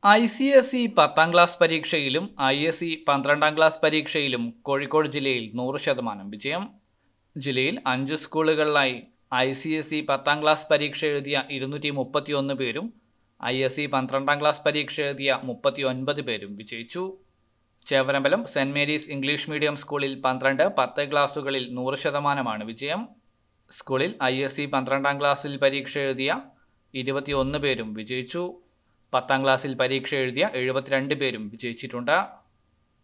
I C S E പത്താം class പരീക്ഷയിലും I S E പന്ത്രണ്ടാം ക്ലാസ് പരീക്ഷയിലും കോഴിക്കോട് ജില്ലയിൽ നൂറ് ശതമാനം വിജയം ജില്ലയിൽ അഞ്ച് സ്കൂളുകളിലായി ഐ സി എസ് ഇ പത്താം ക്ലാസ് പരീക്ഷ എഴുതിയ ഇരുന്നൂറ്റി മുപ്പത്തി ഒന്ന് പേരും ഐ എസ് ഇ പന്ത്രണ്ടാം ക്ലാസ് പരീക്ഷ എഴുതിയ മുപ്പത്തി ഒൻപത് പേരും വിജയിച്ചു Chevarambalam saint Mary's English medium സ്കൂളിൽ പന്ത്രണ്ട് പത്ത് ക്ലാസുകളിൽ നൂറ് ശതമാനമാണ് വിജയം സ്കൂളിൽ ഐ എസ് സി പന്ത്രണ്ടാം ക്ലാസ്സിൽ പരീക്ഷ എഴുതിയ ഇരുപത്തിയൊന്ന് പേരും വിജയിച്ചു പത്താം ക്ലാസ്സിൽ പരീക്ഷ എഴുതിയ എഴുപത്തിരണ്ട് പേരും വിജയിച്ചിട്ടുണ്ട്